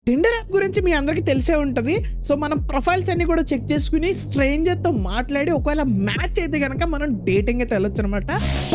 Tinder app గురించి మీ అందరికీ తెలిసే ఉంటుంది సో మనం ప్రొఫైల్స్ అన్ని కూడా చెక్ చేసుకుని stranger తో మాట్లాడి ఒకవేళ మ్యాచ్ అయితే కనుక మనం డేటింగ్ అయితే వెళ్ళొచ్చు అనమాట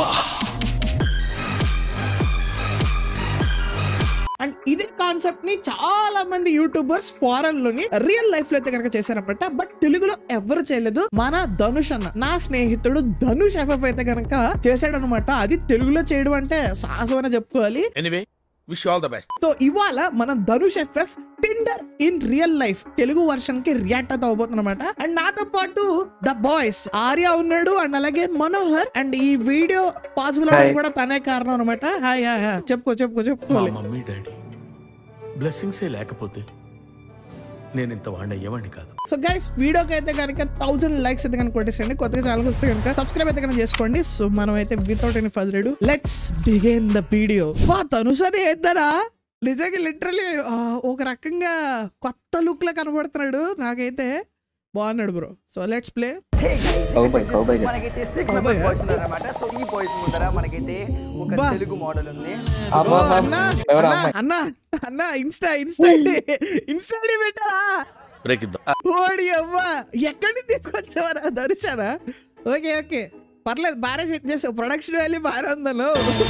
అండ్ ఇదే కాన్సెప్ట్ ని చాలా మంది యూట్యూబర్స్ ఫారెన్ లోని రియల్ లైఫ్ లో అయితే కనుక చేశారనమాట బట్ తెలుగులో ఎవరు చేయలేదు మన ధనుష్ అన్న నా స్నేహితుడు ధనుష్ ఎఫ్ఎఫ్ అయితే కనుక చేశాడనమాట అది తెలుగులో చేయడం అంటే సాహసం అనే చెప్పుకోవాలి anyway wish all the best so ఇవాళ మనం Dhanush FF Tinder in real life Telugu version కి రియాక్ట్ అవుతా అవబోతున్నమాట అండ్ నాతో పాటు ద బాయ్స్ ఆర్య ఉన్నాడు అండ్ అలాగే మనోహర్ అండ్ ఈ వీడియో పాసిబుల్ అవడానికి కూడా తనే కారణం అనమాట హాయ్ హాయ్ హాయ్ చెప్పుకో చెప్పుకో మా చెప్పుకోవాలి మమ్మీ డాడీ బ్లెస్సింగ్సే లేకపోతే నేను ఇంత వాడిన ఏవాడిని కాదు సో గైస్ వీడియోకి అయితే కనుక థౌసండ్ లైక్స్ అయితే కనుక కొట్టేసండి కొత్తగా ఛానల్ వస్తే కనుక సబ్స్క్రైబ్ అయితే కనుక చేసుకోండి సో మనం అయితే without any fuss let's begin the video వా తనుసరి ఏందరా నిజంగా లిటరలీ ఒక రకంగా కొత్త లుక్ లా కనబడుతున్నాడు నాకైతే బాగున్నాడు bro so let's play cowboy cowboy మనకైతే six Cowboy, members ah? Boys ఉన్నారన్నమాట సో ఈ బాయ్స్ ముందర మనకైతే ఒక బా. తెలుగు మోడల్ ఉంది అన్న ఎవరు అన్న అమ్మాయి? అన్న అన్న ఇన్స్టా ఇన్స్టా ఇన్స్టా పెట్టారా బ్రేక్ ఇద్దాం ఓడి అవ్వా ఎక్కడి నుంచి తీసుకొచ్చావరా దర్శనా ఓకే ఓకే పర్లేదు బాగా సెట్ చేసావు ప్రొడక్షన్ వాల్యూ బాగానే ఉందను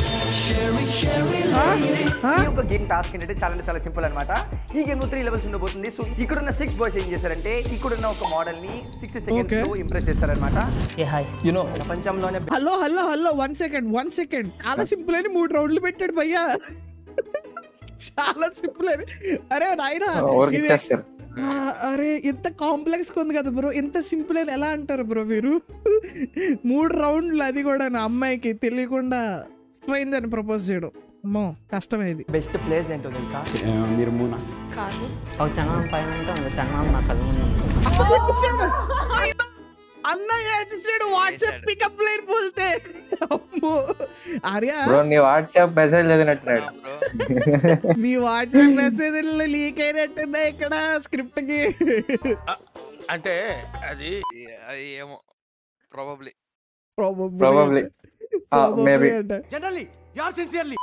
ఆ? ఆ? ఈ యొక్క గేమ్ టాస్క్ ఏంటంటే చాలా అంటే చాలా సింపుల్ అనమాట ఈ గేమ్ త్రీ లెవెల్స్ ఉండబోతుంది సో ఇక్కడ ఉన్న సిక్స్ బాయ్స్ ఏం చేశారంటే ఇక్కడ ఉన్న ఒక మోడల్ ని సిక్స్టీ సెకండ్స్ Okay. లో ఇంప్రెస్ చేశారనమాట ఏ హాయ్ యునో ప్రపంచంలోనే hello hello hello one second one second చాలా సింపుల్ అని మూడు రౌండ్లు పెట్టాడు భయ్యా చాలా సింపుల్ అని అరే నాయనా ఎవరికి ఇది- ఇచ్చేస్తారు ఆ, అరే ఎంత కాంప్లెక్స్ ఉంది కదా బ్రో ఎంత సింపుల్ అని ఎలా అంటారు బ్రో మీరు మూడు రౌండ్లు అది కూడా నా అమ్మాయికి తెలియకుండా స్ట్రైన్ అని ప్రపోజ్ చేయడం అమ్మో కష్టమే ఇది బెస్ట్ ప్లేస్ ఏంటో తెలుసా ఒక చంగం పైన ఉంటే ఇంకో చంగం నా కళ్ళు ముందు ఉంటుంది. అన్న వేసేసాడు వాట్సాప్ పికప్ లైన్ పోల్తే అమ్మో ఆర్య బ్రో నీ వాట్సాప్ మెసేజ్ చదివినట్టున్నాడు నీ వాట్సాప్ మెసేజ్ లీక్ అయినట్టున్నా ఇక్కడ స్క్రిప్ట్ కి అంటే అది అది ఏమో probably Probably. Ah, maybe. Generally యార్ సిన్సియర్లీ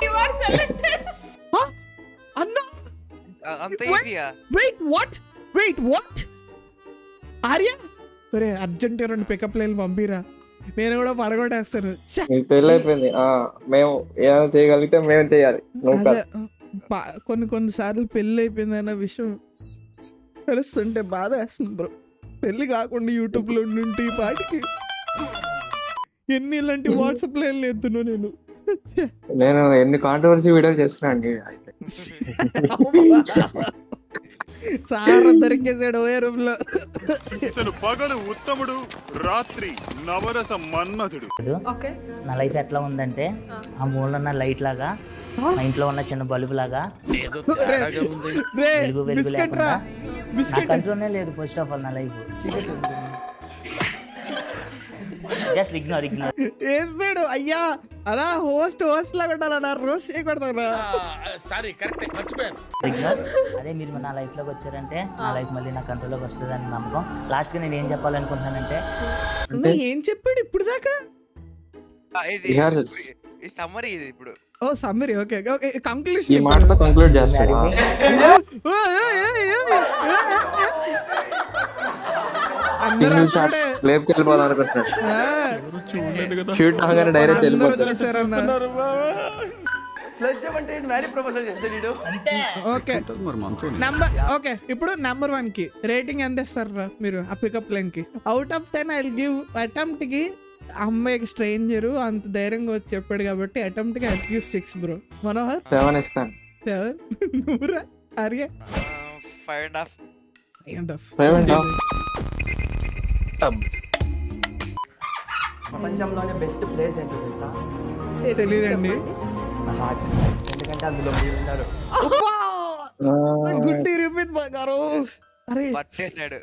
అన్న అంత What? ఈజీయా wait what wait what Arya ఒరే అర్జెంట్ రెండు పికప్ లైన్ పంపిరా నేను కూడా పడగొట్టేస్తాను ఛ, నీకు పెళ్ళి అయిపోయింది ఆ, మేము ఏమైనా చేయగలిగితే మేము చేయాలి నువ్వు అదే, కాదు బా- కొన్ని కొన్ని సార్లు పెళ్లి అయిపోయింది అన్న విషయం తెలుస్తుంటే బాధ వేస్తుంది బ్రో పెళ్లి కాకుండా యూట్యూబ్ లో ఉండి ఈ పాటికి ఎన్ని ఇలాంటి వాట్సాప్ లైన్లు ఎత్తును నేను ఛ, నేను ఎన్ని కాంట్రవర్సీ వీడియోలు చేస్తున్నా అండి అయితే సార్ దొరికేసాడు ఓయే రూమ్ లో ఇతను పగలు ఉత్తముడు రాత్రి నవరస మన్మధుడు నా లైఫ్ ఎట్లా ఉందంటే ఆ మూలలో ఉన్న లైట్ లాగా మా ఇంట్లో ఉన్న చిన్న బల్బు లాగా ఏదో తేడాగా ఉంది రే వెలుగు వెలుగు బిస్కెట్ రా లేకుండా నా బిస్కెట్ కంట్రోల్నే లేదు ఫస్ట్ ఆఫ్ ఆల్ నా లైఫ్ జస్ట్ ఇగ్నోర్ ఇగ్నోర్ వేస్తాడు అయ్యా అలా హోస్ట్ హోస్ట్ లాగా ఉండాలన్నా రోజ్ చేయకూడదా సారీ కరెక్ట్ మర్చిపోయాను ఇగ్నోర్ అదే మీరు నా లైఫ్లోకి వచ్చారంటే నా లైఫ్ మళ్ళీ నా కంట్రోల్లోకి వస్తుందని నమ్మకం లాస్ట్గా నేను ఏం చెప్పాలనుకుంటున్నానంటే అన్న ఏం చెప్పాడు ఇప్పుడు దాకా ఇది బిహార్ ఈ సమ్మర్ ఇది ఇప్పుడు ఓ సమ్మరి ఓకే ఓకే ఈ కంక్లూషన్ మాటతో కంక్లూడ్ చేస్తాను అందరూ సింగిల్ షాట్ అప్పుడే, లేపుకి వెళ్ళిపోదాం అనుకుంటున్నాడు ఆ, షూట్ అవగానే డైరెక్ట్ అందరూ వెళ్ళిపోతాడు చూసారన్న స్లెడ్జ్ అంటే మ్యారీ ప్రపోజల్ చేస్తాడు వీడు ఓకే నంబర్ ఓకే ఇప్పుడు నెంబర్ వన్ కి రేటింగ్ ఎంత ఇస్తారు రా మీరు ఆ పికప్ లైన్ కి out of ten I give attempt కి అమ్మాయికి స్ట్రేంజర్ అంత ధైర్యంగా వచ్చి చెప్పాడు కాబట్టి అటెంప్ట్ కి I give six bro Manohar seven ఇస్తాను సెవెన్ నూరా అరిగే five and half and half seven top ప్రపంచంలోనే బెస్ట్ ప్లేస్ ఏంటో తెలుసా తెలియదండి నా హార్ట్ ఎందుకంటే అందులో మీరు ఉన్నారు గుడ్డి రిపీట్ బంగారు అరే పట్టేశాడు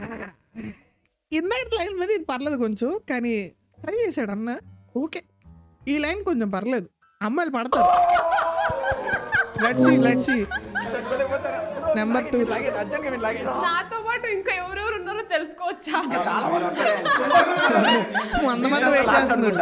ఇందాక లైన్ మీద ఇది పర్లేదు కొంచెం కానీ ట్రై చేశాడు అన్న ఓకే ఈ లైన్ కొంచెం పర్లేదు అమ్మాయిలు పడతారు లెట్స్ లెట్స్ నెంబర్ టూ అర్జెంట్గా మీరు లాగే నాతో పాటు ఇంకా ఎవరెవరు ఉన్నారో తెలుసుకోవచ్చా వంద మంది వెయిట్ చేస్తున్నారు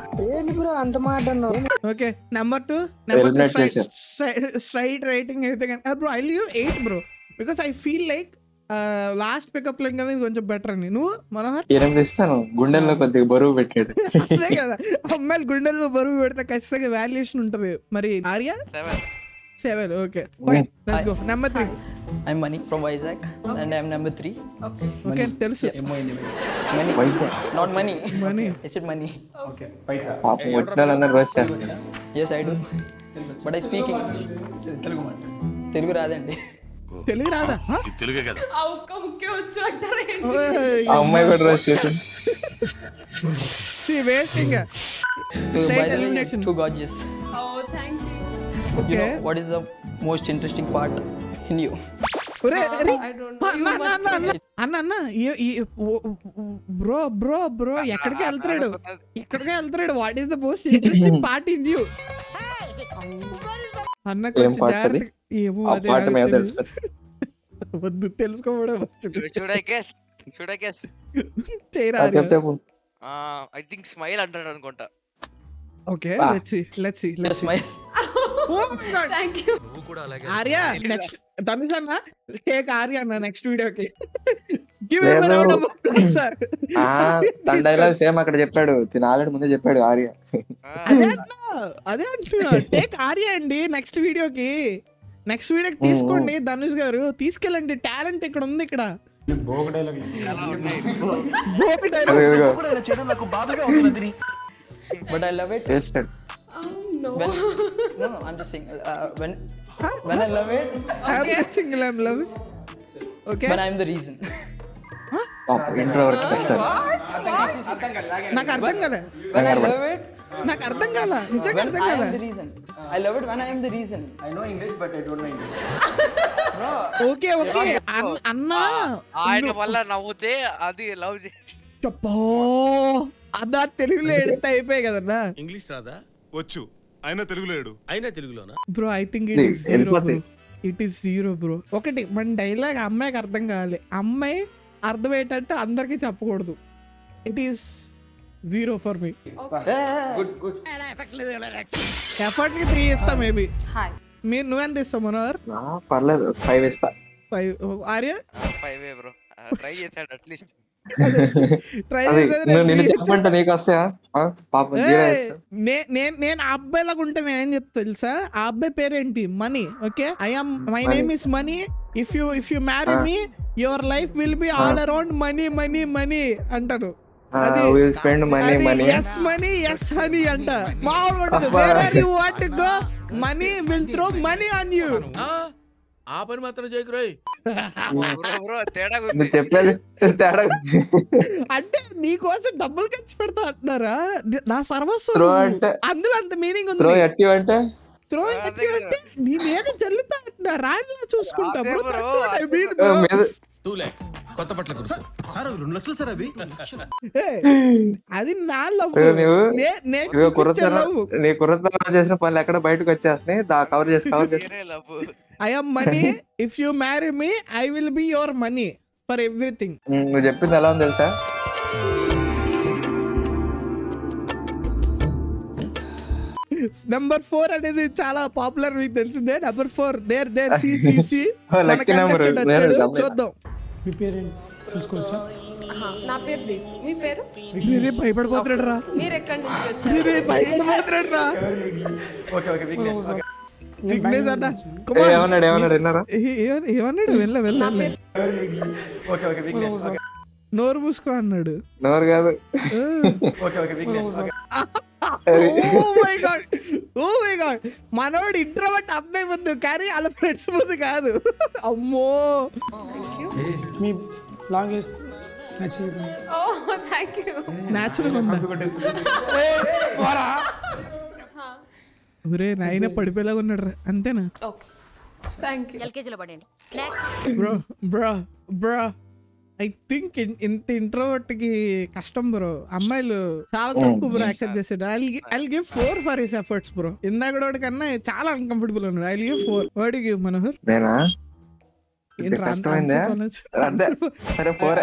okay number two number two Eliminate చేశారు. స్ట్రైట్ రైటింగ్ అయితే కానీ bro I leave eight bro because I feel like last pickup line అనేది కొంచెం బెటర్ అని నువ్వు మనోహర్ ఎనిమిది ఇస్తాను గుండెల్లో కొద్దిగా బరువు పెట్టాడు అదే కదా అమ్మాయిలు గుండెల్లో బరువు పెడితే ఖచ్చితంగా వాల్యుయేషన్ ఉంటుంది మరి Arya seven seven okay fine let's go number three I'm Mani from Vizag and I'm number three. Okay తెలుసు Money. పైసా Not money. Money I said money. పాపం వచ్చిన వాళ్ళందరూ రోజు చేస్తారు Yes, I do. But I speak English. Telugu రాదండి తెలుగు రాదా హ? ఆ ఒక్క ముఖ్యం వచ్చు అంటారు ఓయ్, ఆ అమ్మాయి కూడా రోజు చేసింది see, wasting a straight elimination. Too gorgeous. Oh thank you You Okay. know what is the most interesting part in you? ఒరే, అరే, I don't అన్న, know. You అన్న, అన్న, must అన్న, అన్న, అన్న, ఈ- ఈ- ఓ- బ్రో బ్రో బ్రో ఎక్కడికి వెళ్తున్నాడు ఇక్కడికే వెళ్తున్నాడు what is the most interesting part in you అన్న ఏం కొంచెం part అది? జాగ్రత్త ఏమో ఆ అదే పాట నాకు మేము తెలియదు. తెలుసు వద్దు తెలుసుకోవడం వచ్చింది should I guess should I guess చేయరా ఆ, చెప్తే చెప్పు. ఐ థింక్ స్మైల్ అంటాడు అనుకుంటా okay Ah. Let's see let's see Your let's smile. Thank you Arya next Dhanush అన్న టేక్ ఆర్య అన్న నెక్స్ట్ వీడియోకి గివ్ లేదు. సార్ ఆ, తన డైలాగ్ సేమ్ అక్కడ చెప్పాడు తిన ఆల్రెడీ ముందే చెప్పాడు ఆర్య అదే అంటున్నా అదే అంటున్నా టేక్ ఆర్య అండి నెక్స్ట్ వీడియోకి నెక్స్ట్ వీడియోకి తీసుకోండి ధనుష్ గారు తీసుకెళ్ళండి టాలెంట్ ఇక్కడ ఉంది ఇక్కడ చాలా ఉన్నాయి బోకి dialogue. ఇదిగో, But I love it. చేస్తాడు no When, no, no, I'm just saying. Uh, when when I love it, I'm just single, I'm love it. Okay? when I'm the reason. Introvert కష్టం నాకు అర్థం కాలే When I love it, నాకు అర్థం కాల నిజంగా when అర్థం I కాల am the reason. I love it when I am the reason. I know English but I don't know English Bro, okay okay అన్న- అన్నా ఆయన వల్ల నవ్వుతే అది లవ్ చెప్పో అన్న తెలుగులో ఎడితే అయిపోయాయి కదన్నా ఇంగ్లీష్ రాదా వచ్చు అయినా తెలుగులేడు అయినా తెలుగులోనా bro I think it is zero వెళ్ళిపోతాయి. Bro it is zero bro ఒకటి మన డైలాగ్ అమ్మాయికి అర్థం కావాలి అమ్మాయి అర్థమయ్యేటట్టు అందరికీ చెప్పకూడదు it is zero for me good good effort కి త్రీ ఇస్తా మేబీ హాయ్ మీరు నువ్వెంత ఇస్తావు మనోహర్ ఆ, పర్లేదు ఫైవ్ ఇస్తా five Arya five bro try చేశాడు అట్లీస్ట్ ట్రై అది నువ్వు నిన్ను చెప్పమంటే నీకు వస్తాయా ఆ, పాపం జీరో ఇస్తా. నేను నేను ఆ అబ్బాయి లాగా ఉంటే నేను ఏం చెప్తా తెలుసా ఆ అబ్బాయి పేరేంటి money okay I am my name is money if you if you marry me your life will be all around money money money అంటారు ఆ, we'll spend money, money. Yes money yes honey అంట మామూలుగా ఉంటుంది అబ్బా. Where are you want to go money will throw money on you ఆ, ఆ పని మాత్రం చేయకురోయ్ బ్రో బ్రో తేడా నువ్వు ఉంది చెప్పేది తేడా అంటే నీకోసం డబ్బులు ఖర్చు పెడతా అంటున్నారా నా సర్వస్వం త్రో నువ్వు. అంటే అందులో అంత మీనింగ్ త్రో ఉంది ఎట్టి అంటే త్రో ఎత్తి అంటే నీ మీద చల్లుతా అంటున్నా రాణిలా చూసుకుంటా అదే bro. bro. That's what I mean, ఆ, bro. మీద టూ ల్యాక్స్ కొత్త బట్టలు కొనుక్కో. సార్ అవి రెండు లక్షలు సార్ అవి Hey, అది నా లవ్ ఇదిగో నువ్వు నేను ఇదిగో చూపించే కుర్రతనం లవ్ నీ కుర్రతనం చేసిన పనులు ఎక్కడ బయటకు వచ్చేస్తున్నాయి దా కవర్ చేసి కవర్ చేసి వేరే love I am money if you marry me I will be your money for everything um, నువ్వు చెప్పింది ఎలా ఉంది తెలుసా నెంబర్ ఫోర్ అనేది చాలా పాపులర్ మీకు తెలిసిందే నెంబర్ ఫోర్ దేర్ దేర్ సిసిసి Lucky number. వేరే number. చూద్దాం నా పేరు ప్రీతి మీ పేరు మీరే భయపడిపోతున్నాడు రా మీరు ఎక్కడి నుంచి వచ్చారు మీరే భయపడిపోతున్నాడు రా okay okay Vignesh okay Vignesh అన్న ఏ, ఏమన్నాడు ఏమన్నాడు విన్నారా ఏ- ఏ- ఏమన్నాడు వెళ్ళ వెళ్ళ ఓకే ఓకే విఘ్నేష్ ఓకే నోరు మూసుకో అన్నాడు నోరు కాదు okay okay Vignesh okay oh my god oh my god మనోడు ఇంట్రోవర్ట్ అబ్బాయి ముందు కానీ వాళ్ళ ఫ్రెండ్స్ ముందు కాదు అమ్మో మీ లాంగ్వేజ్ నచ్చింది ఓ థ్యాంక్ యూ న్యాచురల్ ఉందా ఒరే నాయన పడిపోయేలాగా ఉన్నాడు రా అంతేనా ఓకే థ్యాంక్ యూ ఎల్కేజీలో పడండి bro bro bro I think ఇంత ఇంట్రోవర్ట్ కి కష్టం బ్రో అమ్మాయిలు చాలా తక్కువ బ్రో యాక్సెప్ట్ చేసాడు I give four for his efforts bro ఇందాక వాడి కన్నా చాలా అన్కంఫర్టబుల్ ఉన్నాడు ఐ గివ్ ఫోర్ వాడి గివ్ మనోహర్ నేనా ఏంట్రా అంత- కష్టమైందా అంత కాలేజ్? అదే సరే పోరా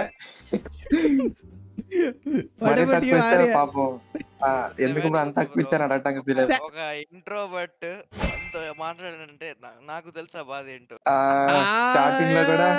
What మరీ about you, తక్కువ ఇస్తే ఆర్య? పాపం ఆ, ఎందుకు బ్రో అంత తక్కువ ఇచ్చాను అడగటానికి ఫీల్ స- ఒక ఇంట్రోవర్ట్ అంత మాట్లాడాలంటే నా- నాకు తెలుసా బాధ ఏంటో స్టార్టింగ్ లో కూడా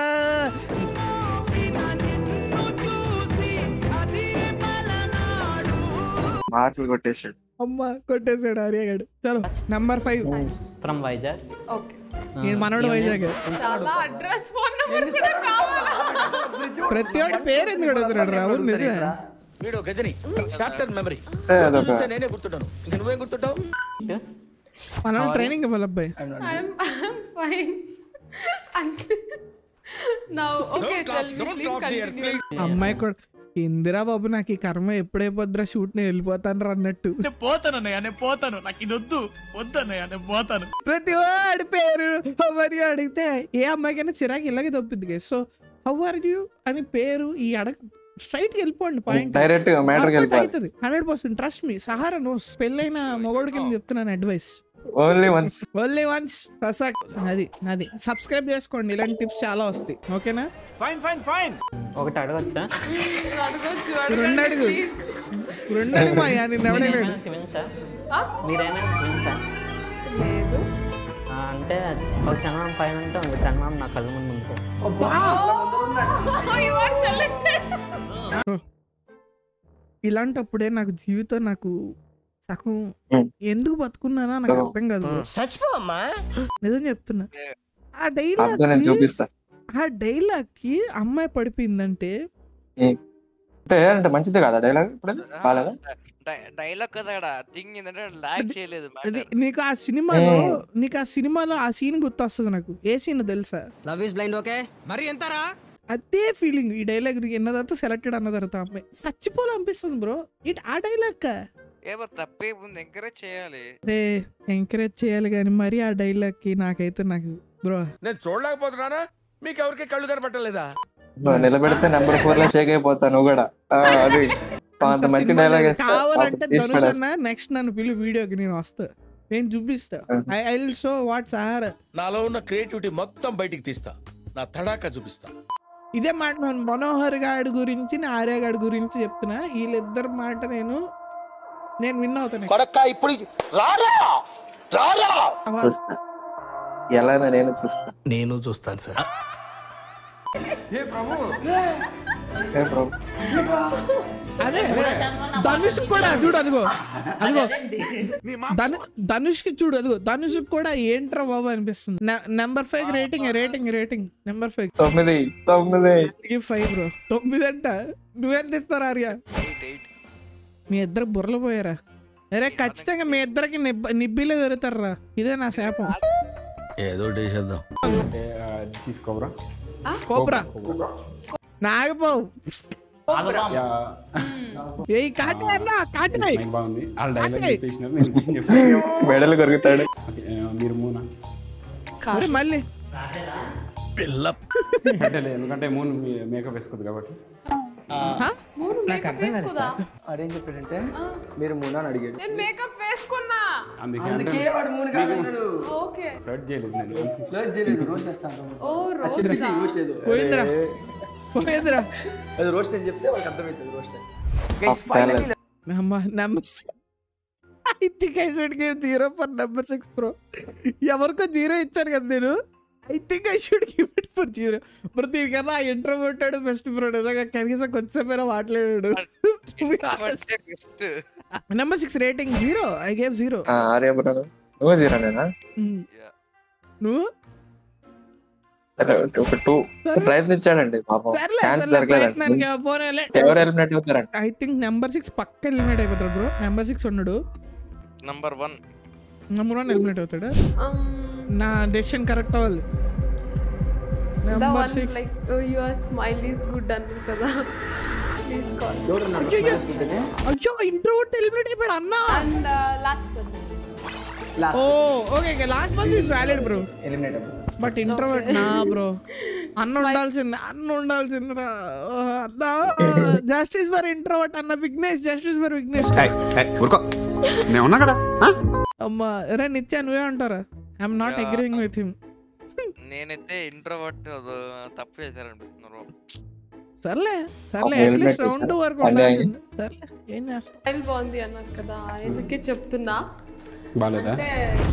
మార్కులు కొట్టేసాడు అమ్మ కొట్టేశాడు ఆర్యగాడు చలో number five from Vizag okay నేను మనోడు వైజాగ్ చాలా అడ్రస్ ఫోన్ నెంబర్ కూడా కావాలా ప్రతి ఒక్కటి పేరు ఎందుకు అడుగుతున్నాడు రావు నిజమే వీడు గజని క్యాప్టెన్ మెమరీ ఏ, అదొక చూస్తే నేనే గుర్తుంటాను ఇంక నువ్వేం గుర్తుంటావు మన ట్రైనింగ్ ఇవ్వాలి అబ్బాయి I'm I'm fine. And now, okay, tell me, please continue. అమ్మాయి కూడా ఇందిరా బాబు నాకు ఈ కర్మ ఎప్పుడైపోద్దిరా షూట్ నేను వెళ్ళిపోతాను అన్నట్టు పోతానన్నయ్య నేను పోతాను నాకు ఇది వద్దు వద్దన్నయ్య నేను పోతాను ప్రతి వాడి పేరు హవర్ యూ అడిగితే ఏ అమ్మాయికైనా చిరాకు ఇలాగే తప్పిద్ది సో హవర్ యూ అని పేరు ఈ అడగ స్ట్రైట్ వెళ్ళిపోండి పాయింట్ డైరెక్ట్ గా మ్యాటర్ కి వెళ్ళిపోవాలి అవుతుంది హండ్రెడ్ పర్సెంట్ ట్రస్ట్ మీ సహారా నోస్ పెళ్ళైన మొగోడికి నేను చెప్తున్నాను advice only once only once ప్రసాక్ అది అది సబ్స్క్రైబ్ చేసుకోండి ఇలాంటి టిప్స్ చాలా వస్తాయి ఓకేనా ఫైన్ ఫైన్ ఫైన్ ఒకటి అడగచ్చా అడగొచ్చు రెండు అడగండి అడుగు ప్లీజ్ రెండు అడుగు మా నేను ఎవడైనా ట్విన్సా మీరేమైనా ట్విన్సా లేదు అంటే ఒక చందనం పైన ఉంటే ఇంకో చందనం నా కళ్ళ ముందు ఉంటుంది you are selected ఇలాంటప్పుడే నాకు జీవితం నాకు సగం Hmm. ఎందుకు బతుకున్నానా నాకు సగం. అర్థం కాదు చచ్చిపోమ్మా నిజం చెప్తున్నా ఆ అర్థం నేను డైలాగ్ చూపిస్తా ఆ డైలాగ్ కి అమ్మాయి పడిపోయిందంటే అంటే అంటే మంచిదే కదా డైలాగ్ ఇప్పుడు బాగాలేదా డైలాగ్ కదా థింగ్ ఏంటంటే లాగ్ చేయలేదు అది matter. నీకు ఆ సినిమాలో Hmm. నీకు ఆ సినిమాలో ఆ సీన్ గుర్తొస్తుంది నాకు ఏ సీన్ తెలుసా లవ్ ఇస్ బ్లైండ్ ఓకే మరి ఎంతరా అదే ఫీలింగ్ ఈ డైలాగ్ ఎన్న తర్వాత సెలెక్టెడ్ అన్న తర్వాత ఆ అమ్మాయి చచ్చిపోవాలనిపిస్తుంది బ్రో ఇట్ ఆ డైలాగ్ ఏమో తప్పే ఉంది ఎంకరేజ్ చేయాలి రే ఎంకరేజ్ చేయాలి కానీ మరి ఆ డైలాగ్ కి నాకైతే నాకు బ్రో నేను చూడలేకపోతున్నానా మీకు ఎవరికి కళ్ళు కనపట్టలేదా నువ్వు నిలబెడితే నెంబర్ ఫోర్ లో షేక్ అయిపోతా నువ్వు కూడా ఆ, అది అంత మంచి సినిమా డైలాగ్ లేదు. కావాలంటే ధనుష్ అన్న నెక్స్ట్ నన్ను పిలు వీడియోకి నేను వస్తా నేను చూపిస్తా I I will show what సహారా నాలో ఉన్న క్రియేటివిటీ మొత్తం బయటికి తీస్తా నా తడాక చూపిస్తా ఇదే మాట మన మనోహర్ గాడి గురించి నా ఆర్య గాడి గురించి చెప్తున్నా వీళ్ళిద్దరు మాట నేను నేను విన్ అవుతాను ఇప్పుడు రారా రారా చూస్తా ఎలా నేను చూస్తా నేను చూస్తాను సార్ ఏ ప్రభు అదే ధనుష్ కూడా చూడు అదిగో అదిగో ధను ధనుష్ కి చూడు అదిగో ధనుష్ కూడా ఏంట్రా బాబు అనిపిస్తుంది number five rating rating rating number five తొమ్మిది తొమ్మిది ఫైవ్ బ్రో తొమ్మిది అంట నువ్వెంత ఇస్తారా ఆర్య ఎయిట్ ఎయిట్ మీ ఇద్దరు బుర్రలు పోయారా అరే ఖచ్చితంగా మీ ఇద్దరికి నిబ్బ నిబ్బిలే దొరుకుతారా ఇదే నా శాపం ఏదో ఒకటి చేసేద్దాం కోబ్రా నాగబావు ఏ కాటే అన్న కాటే మెడలు కొరుకుతాడు అరే మళ్ళీ పిల్ల ఎందుకంటే మూన్ మేకప్ వేసుకోదు కాబట్టి హా? మూడు మేకప్ వేసుకోదా అదేం చెప్పాడంటే మీరు మూనా అని అడిగాడు నేను మేకప్ వేసుకున్నా అందుకే అందుకే వాడు మూడు కాదన్నాడు ఓకే ఫ్లడ్ చేయలేదు నేను ఫ్లడ్ చేయలేదు రోస్ట్ చేస్తాను ఓ అది చెప్పి చెయ్యి, రోస్ట్ లేదు పోయిందిరా పోయిందిరా అది రోస్ట్ అని చెప్తే వాళ్ళకి అర్థమవుతుంది రోస్ట్ అని Of talent. అమ్మా number I think I should give zero for number six pro ఎవరికో జీరో ఇచ్చాను కదా నేను I think I should give it for zero మరి దీనికన్నా ఆ ఇంట్రో కొట్టాడు బెస్ట్ ప్రో నిజంగా కనీసం కొంచెంసేపు మాట్లాడాడు అంటే best. Number six rating zero I gave zero ఆ, ఆర్య బ్రో నువ్వు జీరా నేనా నువ్వు సరే, ఒక టూ ప్రయత్నించాడండి పాపం సర్లే ఛాన్స్ సర్లే దొరకలేదండి ప్రయత్నానికి పోనీలే ఎవరు ఎలిమినేట్ అవుతారంట ఐ థింక్ నెంబర్ సిక్స్ పక్క ఎలిమినేట్ అయిపోతాడు బ్రో నెంబర్ సిక్స్ ఉన్నాడు number one number one eliminate అవుతాడు um నా డెసిషన్ కరెక్ట్ అవ్వాలి the number one six like oh, your smile is good అన్నారు కదా ప్లీజ్ కాల్ అయ్యో ఇంట్రోవర్ట్ ఎలిమినేట్ అయిపోయాడు అన్నా and last person oh okay last month is valid bro eliminate అవ్వదు but introvert నా బ్రో అన్న ఉండాల్సింది అన్న ఉండాల్సింది అన్న జస్టిస్ ఫర్ ఇంట్రోవర్ట్ అన్న విఘ్నేష్ జస్టిస్ ఫర్ విఘ్నేష్ ఊరుకో నేను ఉన్నా కదా అమ్మా రే నిత్యా నువ్వే అంటారా I'm not agreeing with him నేనైతే ఇంట్రోవర్ట్ తప్పు చేశారనిపిస్తున్నారు సర్లే సర్లే అప్పుడు అట్లీస్ట్ helmet రౌండ్ తీసుకో. వరకు అన్యాయం. ఉండాల్సింది సర్లే ఏం చేస్తాం స్మైల్ బాగుంది అన్నారు కదా ఎందుకే చెప్తున్నా బాగాలేదా అంటే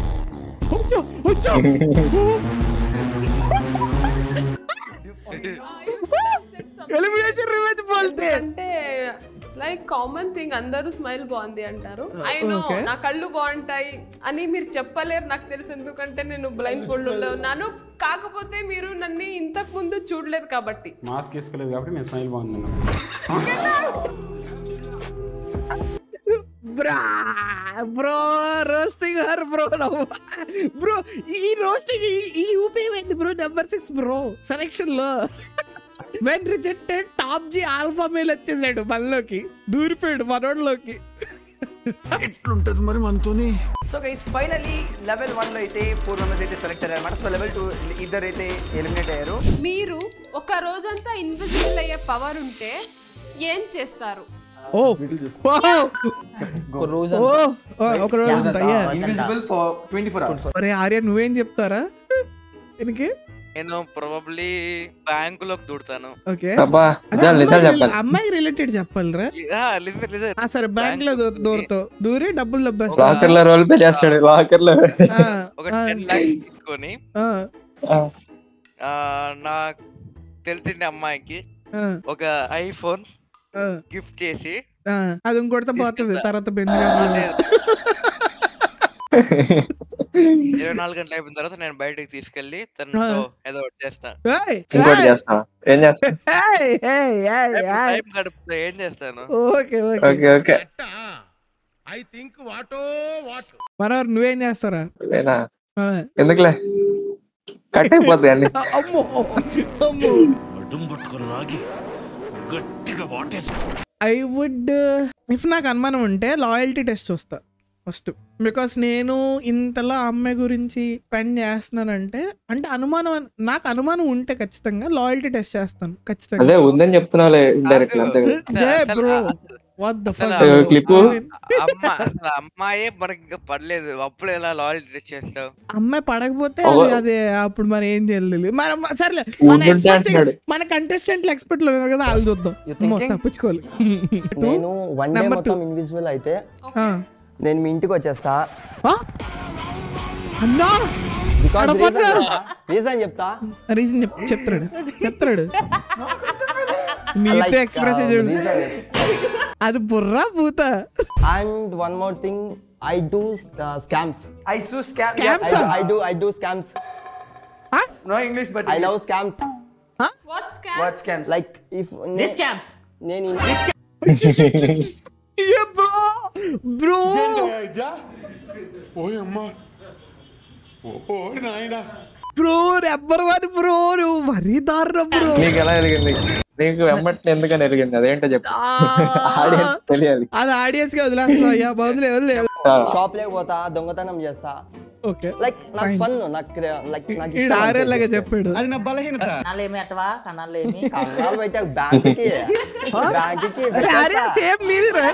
ఎలిమినేషన్ రివెంజ్ పోల్తే అంటే ఇట్స్ లైక్ కామన్ థింగ్ అందరూ స్మైల్ బాగుంది అంటారు ఐ నో okay. నా కళ్ళు బాగుంటాయి అని మీరు చెప్పలేరు నాకు తెలుసు ఎందుకంటే నేను బ్లైండ్ ఫోల్డ్ లో ఉన్నాను కాకపోతే మీరు నన్ను ఇంతకు ముందు చూడలేదు కాబట్టి మాస్క్ వేసుకోలేదు కాబట్టి నేను స్మైల్ బాగుంది bro bro roasting her bro bro ఈ రోస్టింగ్ ఈ యూపీ ఏమైంది bro number six bro selection లో when rejected top G alpha male వచ్చేసాడు మనలోకి దూరిపోయాడు మనోడ్లోకి ఎట్లుంటది మరి మనతోని so guys finally level one లో అయితే ఫోర్ మెంబర్స్ అయితే సెలెక్ట్ అయ్యారు అనమాట సో లెవెల్ టూ ఇద్దరు అయితే ఎలిమినేట్ అయ్యారు మీరు ఒక రోజంతా ఇన్విజిబుల్ అయ్యే పవర్ ఉంటే ఏం చేస్తారు ఓ ఒక రోజు ఓ ఓ, ఒక రోజు అంతా అయ్యా invisible for twenty four hours ఒరే ఆర్య నువ్వేం చెప్తారా దీనికి నేను ప్రాబబ్లీ బ్యాంకులోకి దూడతాను ఓకే అబ్బా నిజాలు నిజాలు చెప్పాలి అమ్మాయి రిలేటెడ్ చెప్పాలిరా లిజర్ లిజర్ ఆ, సరే బ్యాంక్ లో దూ- దూరతావు దూరి డబ్బులు దబ్బేస్తా లాకర్ లో రోల్ పే చేస్తాడు లాకర్ లో ఆ, ఒక ఆ, టెన్ లాక్స్ తీసుకొని ఆ, ఆ, ఆ, నా తెలిసిన అమ్మాయికి ఆ, ఒక ఐఫోన్ ఆ, గిఫ్ట్ చేసి ఆ. అది ఇంకొడితే పోతుంది తర్వాత బెంజ్ ఇరవై నాలుగు గంటలు అయిపోయిన తర్వాత నేను బయటకు తీసుకెళ్లి తనతో ఏదో ఒకటి చేస్తాను ఇంకోటి చేస్తా ఏం చేస్తా టైం గడుపుతా ఏం చేస్తాను okay okay okay okay I think వాటో వాట్ మనవారు నువ్వేం చేస్తారా లేనా ఆ. ఎందుకులే కట్ అయిపోతాయి అన్ని అమ్మో అమ్మో అడుం పట్టుకుని లాగి గట్టిగా వాటేసి ఐ వుడ్ ఇఫ్ నాకు అనుమానం ఉంటే లాయల్టీ టెస్ట్ చూస్తా ఫస్ట్ బికాస్ నేను ఇంతలా అమ్మాయి గురించి స్పెండ్ చేస్తున్నానంటే అంటే అనుమానం నాకు అనుమానం ఉంటే ఖచ్చితంగా లాయల్టీ టెస్ట్ చేస్తాను ఖచ్చితంగా అదే ఉందని చెప్తున్నావులే ఇండైరెక్ట్ అంతే కదా ఏ అసలు- బ్రో అసలు- వాట్ ద అసలు ఫక్ ఆ clip? అమ్మ అసలు అమ్మాయే మనకి ఇంకా పడలేదు అప్పుడు ఎలా లాయల్ డ్రెస్ చేస్తావు అమ్మాయి పడకపోతే ఓ. అది అదే అప్పుడు మరి ఏం చేయలేదు మరి మ- సర్లే మన ఉండుంటే experts అంటున్నాడు. మన కంటెస్టెంట్లు ఎక్స్పర్ట్లు ఉన్నారు కదా వాళ్ళు చూద్దాం You అమ్మో, thinking? తప్పించుకోవాలి నేను వన్ డే Number మొత్తం two. ఇన్విజిబుల్ అయితే ఆ. నేను మీ ఇంటికి వచ్చేస్తా ఆ? అన్నా బికాస్ కడపట్రా. రీజన్ చెప్తా రీజన్ చెప్తాడు చెప్తాడు నీతో Like, ఎక్స్ప్రెస్ uh, చూడు reason. అది బుర్రా పూత and one more thing I do scams I sue scam Scams? I do I do scams no English but I love scams what scam what scams like if scams నేను bro ఓయమ్మా ఓ నాయనా bro number one bro నువ్వు మరీ దారుణం bro నీకు ఎలా ఎరిగింది నీకు వెంబట్ని ఎందుకని ఎరిగింది అదేంటో చెప్పు ఆడియన్స్ తెలియాలి అది ఆడియన్స్ గా వదిలేస్తావు అయ్యా వదిలే వదిలే షాప్ లేకపోతా దొంగతనం చేస్తా ఓకే లైక్ నాకు ఫన్ నాకు లైక్ నాకు ఈ ఆరేళ్ళగా చెప్పాడు అది నా బలహీనత కన్నాళ్ళు ఏమి అట్టవా కన్నాళ్ళు ఏమి కన్నాలు అయితే బ్యాంక్ కి బ్యాంక్ కి అరే ఆర్య సేమ్ మీది రా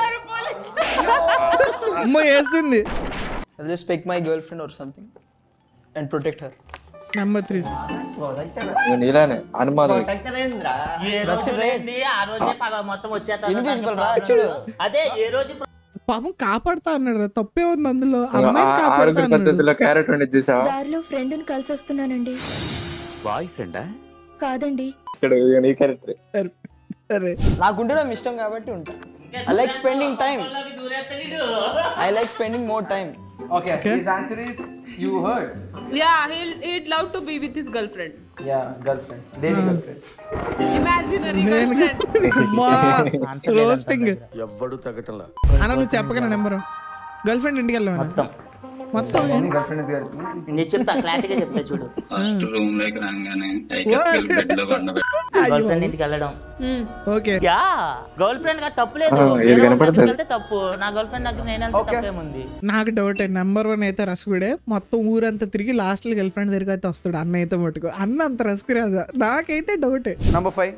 అమ్మ వేస్తుంది I'll just pick my girlfriend or something and protect her. Number three ఇక నీలానే అనుమానం ఏ రోజు లేనిది ఆ రోజే పగ మొత్తం వచ్చేస్తా Invisible రా, చూడు. అదే ఏ రోజు పాపం కాపాడుతా అన్నాడు రా తప్పే ఉంది అందులో అమ్మాయిని ఆ- కాపాడుతా ఆరుగురు అన్నాడు పద్ధతిలో క్యారెట్ ఉండేది చూసావా దారిలో ఫ్రెండ్ని కలిసి వస్తున్నానండి బాయ్ ఫ్రెండా కాదండి ఇక్కడ ఇక నీ క్యారెక్టర్ సరే నాకు ఉండడం ఇష్టం కాబట్టి ఉంటా I like spending time I like spending more time okay his answer is you heard yeah he'll he'd love to be with his girlfriend yeah girlfriend దేని girlfriend imaginary girlfriend roasting ఎవ్వడు తగ్గటంలా అన్న నువ్వు చెప్పగల number girl friend ఇంటికి వెళ్ళావు మొత్తం మొత్తం గర్ల్ ఫ్రెండ్ నేను చెప్తా క్లారిటీగా చెప్తా చూడు రూమ్ లోకి రాగానే బెడ్ లో గర్ల్ ఫ్రెండ్ ఇంటికి వెళ్ళడం ఓకే యా గర్ల్ ఫ్రెండ్ గా తప్పు లేదు ఆ, ఏది వేరే వాళ్ళ కనపడుతుంది. దగ్గరికి వెళ్తే తప్పు నా గర్ల్ ఫ్రెండ్ దగ్గర నేను వెళ్తే తప్పేముంది నాకు డౌట్ నెంబర్ వన్ అయితే రసగుడే మొత్తం ఊరంతా తిరిగి లాస్ట్ గర్ల్ ఫ్రెండ్ దగ్గరికి అయితే వస్తాడు అన్న అయితే మట్టుకు అన్న అంత రసకు రాజా నాకైతే డౌటే నంబర్ 5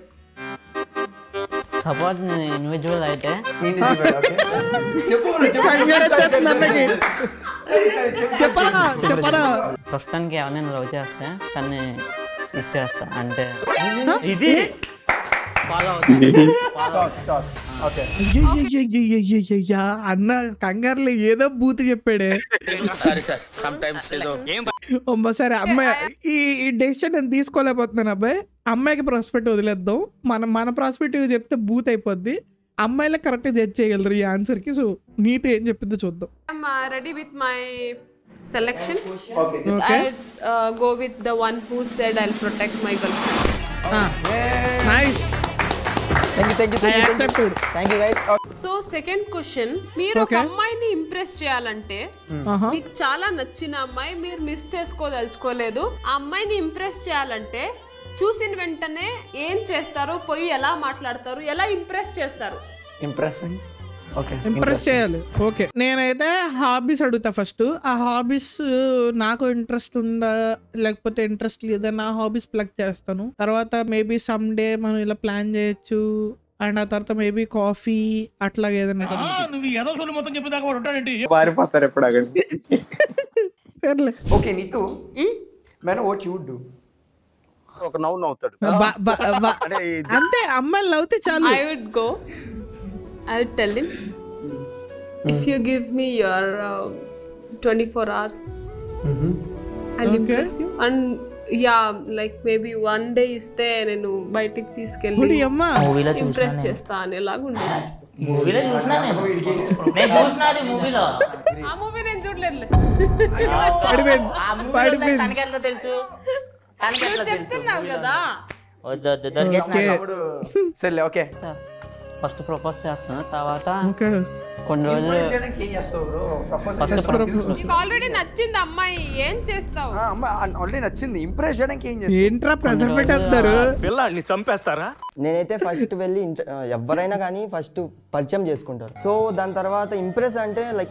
సపోజ్ నేను ఇండివిజువల్ అయితే చెప్పు కంగారు వచ్చేస్తుంది అన్నకి చెప్పరా చెప్పరా ప్రస్తుతానికి ఎవరైనా లవ్ చేస్తే తన్ని ఇచ్చేస్తా అంటే ఇది ఫాలో ఓకే అయ్యయ్యయ్యయ్యయ్యయ్యయ్యా, అన్న కంగారులో ఏదో బూత్ చెప్పాడే సారీ సార్ సమ్ టైమ్స్ ఏదో అమ్మ సరే అమ్మాయి ఈ ఈ డెసిషన్ నేను తీసుకోలేకపోతున్నాను అబ్బాయి అమ్మాయికి ప్రాస్పెక్ట్ వదిలేద్దాం మన మన ప్రాస్పెక్టివ్ చెప్తే బూత్ అయిపోద్ది అమ్మాయిలకు కరెక్ట్ జడ్జ్ చేయగలరు ఈ ఆన్సర్ కి సో నీతో ఏం చెప్పిందో చూద్దాం I'm uh, ready with my selection. Okay. Okay. I'd uh, go with the one who said I'll protect my girlfriend. Nice thank you thank you I accepted. Thank you guys so second question మీరు ఒక Okay. అమ్మాయిని impress చేయాలంటే Uh-huh. మీకు చాలా నచ్చిన అమ్మాయి మీరు miss చేసుకోదలుచుకోలేదు ఆ అమ్మాయిని ఇంప్రెస్ చేయాలంటే చూసిన వెంటనే ఏం చేస్తారు పోయి ఎలా మాట్లాడతారు ఎలా ఇంప్రెస్ చేస్తారు ఇంప్రెసింగ్ ఓకే ఇంప్రెస్ చేయాలి ఓకే నేనైతే హాబీస్ అడుగుతా ఫస్ట్ ఆ హాబీస్ నాకు ఇంట్రెస్ట్ ఉందా లేకపోతే ఇంట్రెస్ట్ లేదా నా హాబీస్ ప్లగ్ చేస్తాను తర్వాత మేబీ సమ్ డే మనం ఇలా ప్లాన్ చేయొచ్చు అండ్ ఆ తర్వాత మేబీ కాఫీ అట్లా ఏదైనా నువ్వు ఏదో సొల్లు మొత్తం చెప్పేదాకా వాడు ఉంటాడండి పారిపోతారు ఎప్పుడు అక్కడ సర్లే okay Neetu madam what you do ఒక నవ్వు నవ్వుతాడు బా- బా- బా- అంతే అమ్మాయిలు నవ్వుతే చాలు I would go. I would tell him if you give me your uh, 24 hours, I'll Okay. impress you. And yeah, like maybe one day ఇస్తే నేను బయటికి గుడి తీసుకెళ్ళి అమ్మ మూవీలో ఇంప్రెస్ చూసినా చేస్తా అనేలాగా ఉండేది మూవీలో చూసినా నేను నేను చూసినా అది మూవీలో ఆ మూవీ నేను చూడలేదు పడిపోయింది ఆ మూవీలో పడిపోయింది తనకి ఎట్లా తెలుసు తనకి ఎట్లా తెలుసు చెప్తున్నావు కదా వద్దు వద్దు దొరికేసిన సరే ఓకే ఫస్ట్ ప్రపోజ్ చేస్తాను తర్వాత ఓకే కొన్ని రోజులు చేయడానికి ఏం చేస్తావు బ్రో ప్రపోజ్ ఫస్ట్ ప్రపోజ్ నీకు ఆల్రెడీ నచ్చింది అమ్మాయి ఏం చేస్తావు ఆల్రెడీ నచ్చింది ఇంప్రెస్ చేయడానికి ఏం చేస్తావు ఏంట్రా ప్రెజర్ పెట్టేస్తారు పిల్లాడిని చంపేస్తారా నేనైతే ఫస్ట్ వెళ్ళి ఇంట- ఎవరైనా కానీ ఫస్ట్ పరిచయం చేసుకుంటారు సో దాని తర్వాత ఇంప్రెస్ అంటే లైక్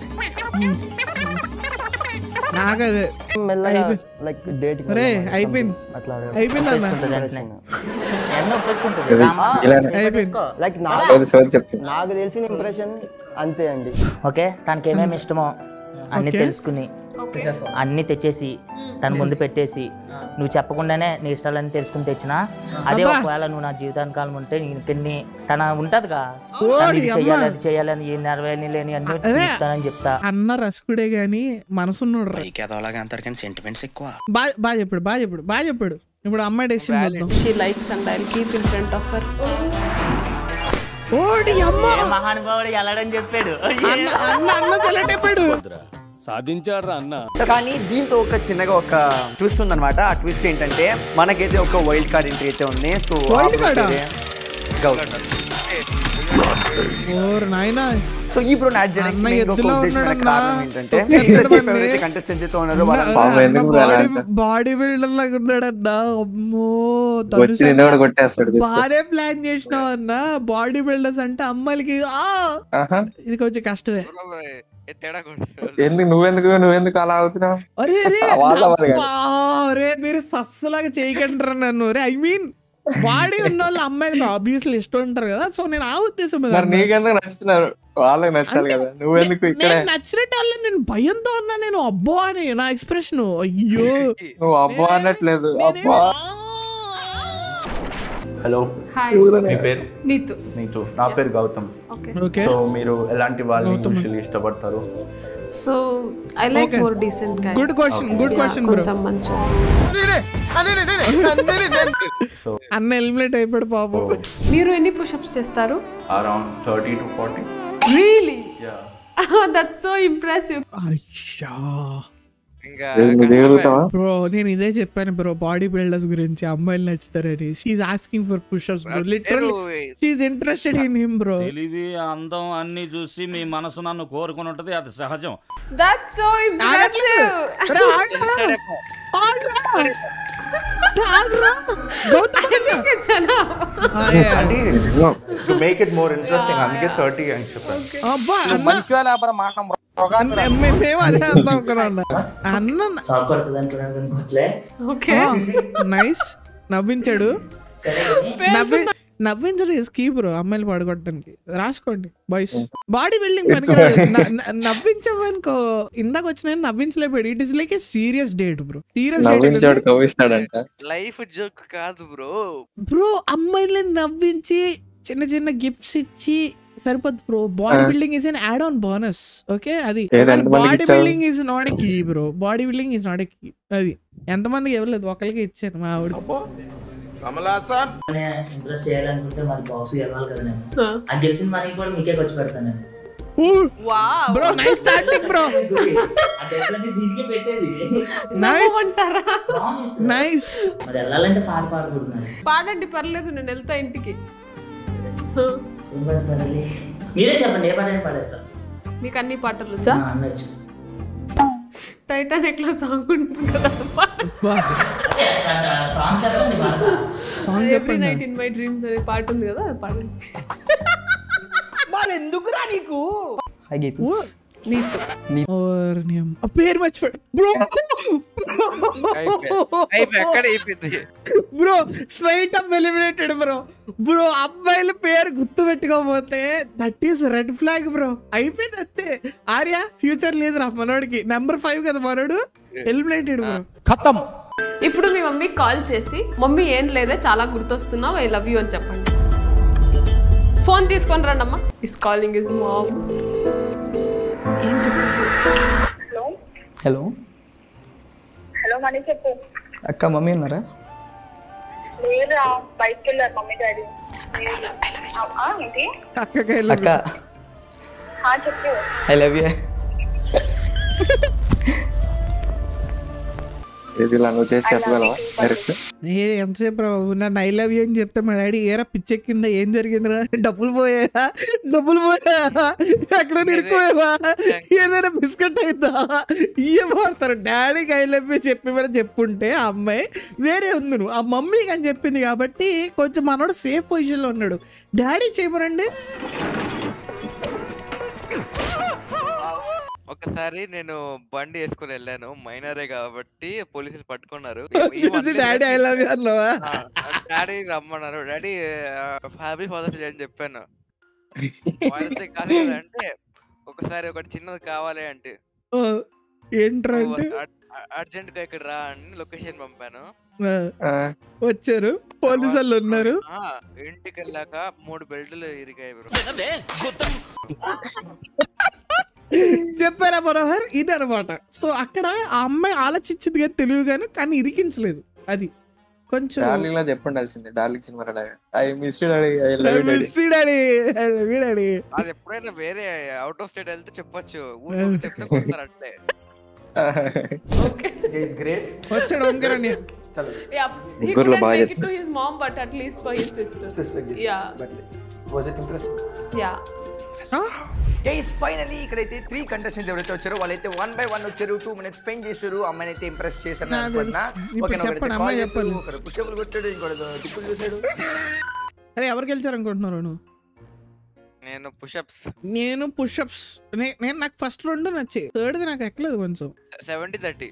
నాకదే మెల్లగా అయిపోయింది. లైక్ డేట్ ఒరే, అయిపోయింది. అట్లా అయిపోయింది అన్న. ఎన్నో ఒప్పేసుకుంటుంది ఇది రామా, ఇలానే. అయిపోయింది. లైక్ సోది సోది చెప్తున్నా నాకు తెలిసిన ఇంప్రెషన్ అంతే అండి ఓకే తనకి ఏమేమి ఇష్టమో అన్ని Okay. తెలుసుకుని అన్ని తెచ్చేసి తన ముందు పెట్టేసి నువ్వు చెప్పకుండానే నీ ఇష్టాలన్నీ తెలుసుకుని తెచ్చినా అదే అబ్బా. ఒకవేళ నువ్వు నా జీవితాంకాలం ఉంటే నీకు తన ఉంటదిగా ఓడి తను ఇది అమ్మ. చెయ్యాలి అది చెయ్యాలని ఈ నెరవేరని లేని అన్ని అరే. ఇస్తానని చెప్తా అన్న రసకుడే గాని మనసున్నోడు పైకి ఎదవలాగా అంటారు కానీ సెంటిమెంట్స్ ఎక్కువ బాగా బాగా చెప్పాడు బాగా చెప్పాడు బాగా చెప్పాడు ఇప్పుడు అమ్మాయి డెసిషన్ వెళ్దాం she likes and I'll keep in front of her ఓడి అమ్మ ఏ మహానుభావుడు ఎలాడని చెప్పాడు అన్న అన్న అన్న సెలెక్ట్ అయిపోయాడు సాధించాడు అన్న కానీ దీంతో ఒక చిన్నగా ఒక ట్విస్ట్ ఉందన్నమాట ఆ ట్విస్ట్ ఏంటంటే మనకైతే ఒక వైల్డ్ కార్డ్ ఎంట్రీ అయితే ఉంది సో Wild card ఆ? ఓర్ నాయనా సో ఈ బ్రో యాడ్ చేయడానికి అన్న main గా ఒక ఎద్దులో ఉద్దేశమైన ఉన్నాడన్నా. కారణం ఏంటంటే తొక్కేస్తాడు ఎంతసేపు మనని. ఎవరైతే కంటెస్టెంట్స్ అయితే ఉన్నారో వాళ్ళ పాపం ఎందుకు బాడీ అలా బాడీ బిల్డర్ లాగా ఉన్నాడన్నా అమ్మో వచ్చి నిన్ను కూడా కొట్టేస్తాడు తీసుకో. బానే ప్లాన్ చేసినావు అన్న బాడీ బిల్డర్స్ అంటే అమ్మాయిలకి ఆ ఆహా. ఇది కొంచెం కష్టమే తేడా ఎందుకు నువ్వెందుకు నువ్వెందుకు అలా అవుతున్నావు అరే అరే వాళ్ళ వాళ్ళు కాదు. అబ్బా, అరే మీరు సస్సులాగా చేయకంటారా నన్ను రే ఐ మీన్ బాడీ ఉన్న వాళ్ళు అమ్మాయికి ఆబ్వియస్లీ ఇష్టం ఉంటారు కదా సో నేను ఆ ఉద్దేశం మీద మరి అన్నా. నీకెందుకు నచ్చుతున్నారు వాళ్ళకి నచ్చాలి కదా నువ్వెందుకు ఇక్కడే నేను నచ్చినట్టు వాళ్ళు నేను భయంతో ఉన్నా నేను అబ్బో అని నా ఎక్స్ప్రెషన్ అయ్యో నువ్వు అబ్బా అనట్లేదు అబ్బా హలో హాయ్ మీ పేరు నీతు నీతు నా పేరు గౌతమ్ ఓకే ఓకే సో మీరు ఎలాంటి వాళ్ళని యూజువల్లీ ఇష్టపడతారు so I like Okay. More decent guys Good question, good question, bro. కొంచెం మంచి సో అన్న ఎలిమినేట్ అయిపోయాడు పాపం మీరు ఎన్ని పుషప్స్ చేస్తారు around thirty to forty really yeah that's so impressive అయ్యా ఇంకా నువ్వు దిగులుతావా బ్రో నేను ఇదే చెప్పాను బ్రో బాడీ బిల్డర్స్ గురించి అమ్మాయిలు నచ్చుతారని she asking for pushups bro literally she interested in him bro తెలివి అందం అన్ని చూసి మీ మనసు నన్ను కోరుకుని ఉంటది అది సహజం that's so impressive to make it more interesting అందుకే థర్టీ అని చెప్పాను అబ్బా అన్న మంచిగా లేకపోతే మాట అన్న- మే- మేము అదే అందాం అనుకున్నాం అన్న అన్న షాక్ కొడుతుంది అంటున్నాను అనుకోవట్లే ఓకే నైస్ నవ్వించాడు నవ్వి నవ్వించడం ఇస్ కీ బ్రో అమ్మాయిలు పడగొట్టడానికి రాసుకోండి బాయ్స్ బాడీ బిల్డింగ్ పనికిరాదు న- న- నవ్వించవనుకో ఇందాక వచ్చిన నవ్వించలేపాడు it is like a serious date bro serious నవ్వించాడు డేట్ కవ్విస్తాడంట లైఫ్ జోక్ కాదు బ్రో బ్రో అమ్మాయిలను నవ్వించి చిన్న చిన్న గిఫ్ట్స్ ఇచ్చి సరిపోద్ది బ్రో బాడీ ఆ. Building is an add on bonus okay అది ఏది ఎంతమందికి బాడీ ఇచ్చావు? Building is not a key bro body building is not a key అది ఎంతమందికి ఇవ్వలేదు ఒకరికి ఇచ్చాను మా ఆవిడ ఇంప్రెస్ చేయాలనుకుంటే మరి బాక్స్ గెలవాలి కదా నేను అది గెలిచిన మనీ కూడా మీకే ఖర్చు పెడతాను నేను బ్రో నైస్ స్టార్టింగ్ బ్రో ఆ డబ్బులన్నీ దీనికే పెట్టేది నైస్ Promise. నైస్ మరి వెళ్ళాలంటే పాట పాడకూడదు మరి పాడండి పర్లేదు నేను వెళ్తా ఇంటికి ఏం పాట పాడాలి మీరే చెప్పండి ఏ పాట అయినా పాడేస్తాను మీకు అన్ని పాటలు వచ్చా అనొచ్చు టైటానిక్ లో సాంగ్ ఉంటుంది కదా సాంగ్ చెప్పండి పాడతా సాంగ్ ఎవ్రీ చెప్పండి నైట్ ఇన్ మై డ్రీమ్స్ అనే పాట ఉంది కదా అది పాడండి మరి ఎందుకురా నీకు నీతో ఓర్ని అమ్మ. ఆ పేరు మర్చిపోయాడు బ్రో అయిపోయి అక్కడ అయిపోయింది bro straight up eliminated bro bro అబ్బాయిల పేరు గుర్తు పెట్టుకోకపోతే that is red flag bro అయిపోయింది అంతే ఆర్య ఫ్యూచర్ లేదు రా మనోడికి నెంబర్ ఫైవ్ కదా మనోడు ఎలిమినేటెడ్ బ్రో ఖతం ఇప్పుడు మీ మమ్మీకి కాల్ చేసి మమ్మీ ఏం లేదే చాలా గుర్తొస్తున్నావు ఐ లవ్ యూ అని చెప్పండి ఫోన్ తీసుకొని రండి అమ్మా ఇస్ కాలింగ్ ఇస్ మామ్ ఏం చెప్పండి హలో హలో మనీ చెప్పు అక్క మమ్మీ ఉన్నారా లేదురా బయటకు వెళ్ళారు మమ్మీ డాడీ ఆ, ఏంటి అక్క ఆ, చెప్పు ఐ లవ్ యూ ఇది ఇలా నువ్వు చేసి చెప్పగలవా డైరెక్ట్ ఏ ఎంతసేపు రా బాబు నన్ను ఐ లవ్ యూ అని చెప్తే మా డాడీ ఏరా పిచ్చెక్కిందా ఏం జరిగిందిరా డబ్బులు పోయాయా డబ్బులు పోయా ఎక్కడ నిరుకోయావా ఏదైనా బిస్కెట్ అయిందా ఇయ్య మాడతారు డాడీకి ఐ లవ్ యూ చెప్పి మరి చెప్పుంటే ఆ అమ్మాయి వేరే ఉంది నువ్వు ఆ మమ్మీకి అని చెప్పింది కాబట్టి కొంచెం మనోడు సేఫ్ పొజిషన్లో ఉన్నాడు డాడీ చేయమరండి ఒకసారి నేను బండి వేసుకుని వెళ్ళాను మైనరే కాబట్టి పోలీసులు పట్టుకున్నారు చూసి డాడీ ఐ లవ్ యూ అన్నావా డాడీ రమ్మన్నారు డాడీ హ్యాపీ ఫాదర్స్ డే అని చెప్పాను వాళ్ళతో కాదు కదా అంటే ఒకసారి ఒకటి చిన్నది కావాలి అంటే ఓ, ఏంట్రా అంటే అర్జెంట్ గా ఇక్కడ రా అని లొకేషన్ పంపాను ఆ, వచ్చారు పోలీసు వాళ్ళు ఉన్నారు ఆ, ఇంటికి వెళ్ళాక మూడు బెల్టులు ఇరిగాయి బ్రో చెప్పారా మనోహర్ ఇది అనమాట సో అక్కడ ఆ అమ్మాయి ఆలోచించింది కానీ తెలివి కానీ కానీ ఇరికించలేదు అది కొంచెం డార్లింగ్ లా చెప్పుండాల్సిందే డార్లింగ్ సినిమా I miss daddy I love you daddy miss daddy daddy అది ఎప్పుడైనా వేరే అవుట్ ఆఫ్ స్టేట్ వెళ్తే చెప్పొచ్చు ఊరు చెప్తే కొడతారు అట్లే ఇట్స్ గ్రేట్ వచ్చాడు ఓంకరణ్య Yeah, he ముగ్గురులో couldn't బాగా make it to చెప్తున్నారు. his mom, but at least for his sister. Sister gets it, Yeah. but was it impressive? Yeah. Guys finally ఇక్కడైతే త్రీ కంటెస్టెంట్స్ ఎవరైతే వచ్చారో వాళ్ళైతే వన్ బై వన్ వచ్చారు two minutes spend చేశారు అమ్మాయిని అయితే ఇంప్రెస్ చేశారు నాకు అనుకుంటున్నా. తెలుసు. ఇప్పుడు ఓకేనా? ఒకడైతే చెప్పండి, call అమ్మాయి చేశారు, చెప్పాలి. ఒకడు పుషపులు కొట్టాడు ఇంకోటి టిప్పులు చూసాడు అరే ఎవరు గెలిచారు అనుకుంటున్నారు నువ్వు నేను పుషప్స్ నేను పుషప్స్ నేను నాకు ఫస్ట్ రెండు నచ్చాయి థర్డ్ నాకు ఎక్కలేదు కొంచెం సెవెంటీ థర్టీ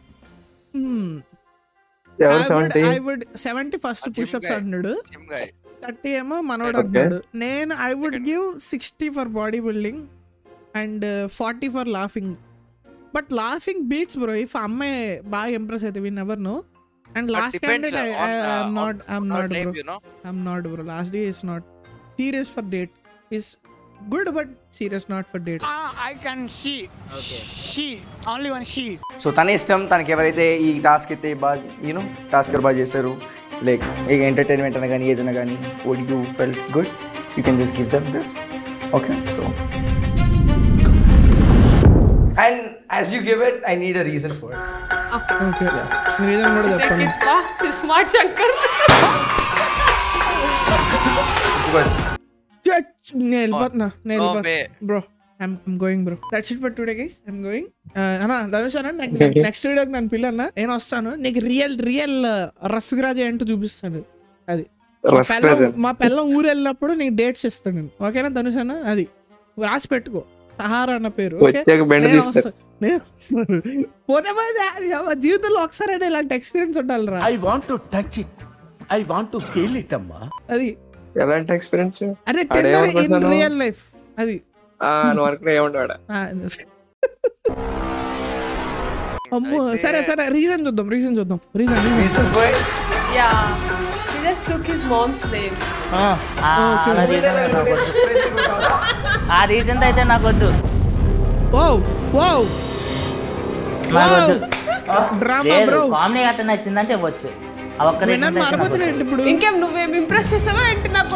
ఎవరు 70? I would seventy first pushups guy. అన్నాడు జిమ్ గాయ్ థర్టీ ఏమో మనోడు Okay. అన్నాడు నేను I would give sixty for body building and forty for laughing but laughing beats bro if అమ్మాయి బాగా ఇంప్రెస్ అయితే win ever no and But last depends candidate on, uh, I'm on- not I'm on not type, bro you know. I'm not bro last day is not serious for date is good but serious not for date I can see. She. Only one she. So తన ఇష్టం తనకి ఎవరైతే ఈ task అయితే బాగా you know task బాగా చేశారు like ఇక ఎంటర్టైన్మెంట్ అయినా కానీ ఏదైనా కానీ ఓడి you feel good you can just give them this okay so and as you give it I need a reason for okay reason కూడా Take చెప్పండి it, wah, smart Shankar. నేను వెళ్ళిపోతున్నా నేను No వెళ్ళిపోతున్నా way. Bro I'm going bro that's it for today guys I'm going అన్న ధనుష్ అన్న next వీడియోకి నన్ను పిల్లన్న నేను వస్తాను నీకు రియల్ రియల్ రసగురాజ ఏంటో చూపిస్తాను అది మా రసగురాజ. పిల్లం మా పిల్లం ఊరు వెళ్ళినప్పుడు నీకు డేట్స్ ఇస్తాను నేను ఓకేనా ధనుష్ అన్న అది నువ్వు రాసి పెట్టుకో సహారా అన్న పేరు ఓకే వచ్చాక బెండ నేను తీస్తా. వస్తాను నేను వస్తాను పోతే పోతే మా జీవితంలో ఒకసారి ఇలాంటి ఎక్స్పీరియన్స్ ఉండాలి రా I want to touch it I want to feel it అమ్మా అది ఎలాంటి ఎక్స్పీరియన్స్ అదే టెండర్ ఇన్ రియల్ లైఫ్ అది నువ్వు అనుకున్నా ఏమంటాడా ఆ, అమ్మో సరే సరే రీజన్ చూద్దాం రీజన్ చూద్దాం reason yeah he just took his mom's name ఆ రీజన్ నాకు వద్దు ఆ రీజన్ అయితే నాకు వద్దు వావ్ వావ్ నాకు వద్దు డ్రామా బ్రో కామెడీ అట్ట నచ్చిందంటే ఇవ్వచ్చు ఆ ఒక్క వినర్ రీజన్ మారిపోతున్నాడు ఇప్పుడు ఇంకేం నువ్వేం ఇంప్రెస్ చేసావా ఏంటి నాకు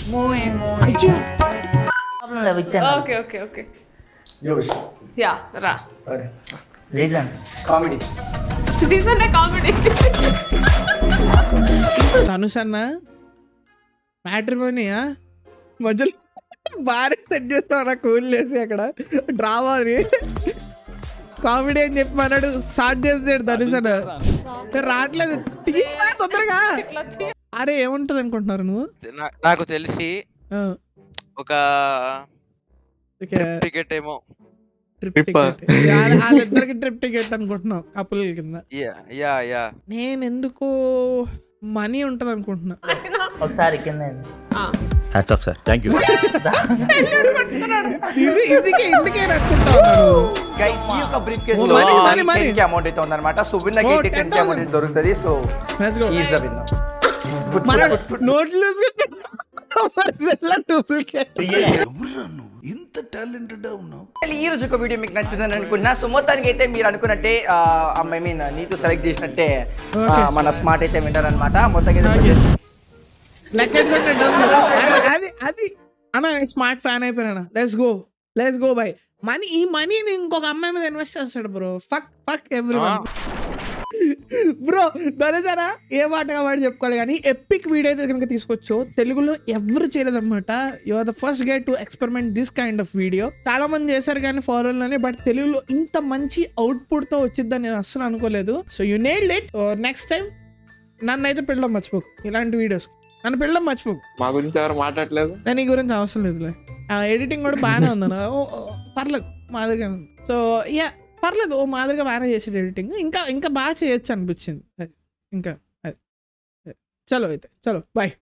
ప్రాబ్లం లేదు ఇచ్చాను ఓకే ఓకే ఓకే యా రా reason comedy reason comedy Tanush అన్న మ్యాట్రిమోనియా మధ్యలో భారీ సెట్ చేస్తావు నా కూల్ చేసి అక్కడ డ్రామా అని కామెడీ అని చెప్పి అన్నాడు స్టార్ట్ చేసాడు ధనుష్ అన్న రావట్లేదు తీయరా తొందరగా అరే ఏముంటది అనుకుంటున్నారు నువ్వు నా- నాకు తెలిసి ఆ, ఒక ఓకే. టికెట్ ఏమో ట్రిప్ టికెట్ వాళ్ళ- వాళ్ళిద్దరికి ట్రిప్ టికెట్ అనుకుంటున్నావు కపుల్ కింద యా యా యా నేను ఎందుకు మనీ ఉంటది అనుకుంటున్నా ఒకసారి కింద hats off sir thank you ఇది ఇదికే ఇందుకే నచ్చుంటావు గైస్ ఈ యొక్క బ్రీఫ్ కేస్ ఓ, లో మరి, మరి, మరి. టెన్ కి అమౌంట్ అయితే ఉందన్నమాట సో విన్ ఓ, కి టెన్ కి అమౌంట్ అయితే దొరుకుతుంది so Let's go. Is the winner మన నోట్లు డూప్లికేట్ ఇంత టాలెంటెడ్ ఉన్నావు ఈ రోజు ఒక వీడియో మీకు నచ్చిందని అనుకున్నా సో మొత్తానికి అయితే మీరు అనుకున్నట్టే ఐ మీన్ నీతో సెలెక్ట్ చేసినట్టే ఆ, Okay. మన స్మార్ట్ అయితే వింటారు అనమాట మొత్తానికి అది అది అన్న స్మార్ట్ ఫ్యాన్ అయిపోయినా let's go let's go bye money ఈ మనీని ఇంకొక అమ్మాయి మీద ఇన్వెస్ట్ చేస్తాడు bro fuck fuck every bro దనసరా ఏ మాటగా వాడు చెప్పుకోవాలి కానీ ఎపిక్ వీడియో అయితే కనుక తీసుకొచ్చో తెలుగులో ఎవరు చేయలేదన్నమాట you are the first guide to experiment this kind of video చాలా మంది చేశారు కానీ ఫారెన్లోనే బట్ తెలుగులో ఇంత మంచి అవుట్పుట్ తో వచ్చిద్దని నేను అస్సలు అనుకోలేదు so you nailed it next time నన్ను అయితే పెళ్ళడం మర్చిపోకు ఇలాంటి వీడియోస్ నన్ను పెళ్ళడం మర్చిపోకు మా గురించి ఎవరు మాట్లాడలేదు దాని నీ గురించి అవసరం లేదులే ఆ ఎడిటింగ్ కూడా బాగానే ఉందన్న ఓ ఓ, పర్లేదు మాదిరిగా ఉంది సో యా పర్లేదు ఓ మాదిరిగా బాగానే చేసాడు ఎడిటింగ్ ఇంకా ఇంకా బాగా చేయొచ్చు అనిపించింది అది ఇంకా అది చలో అయితే చలో బాయ్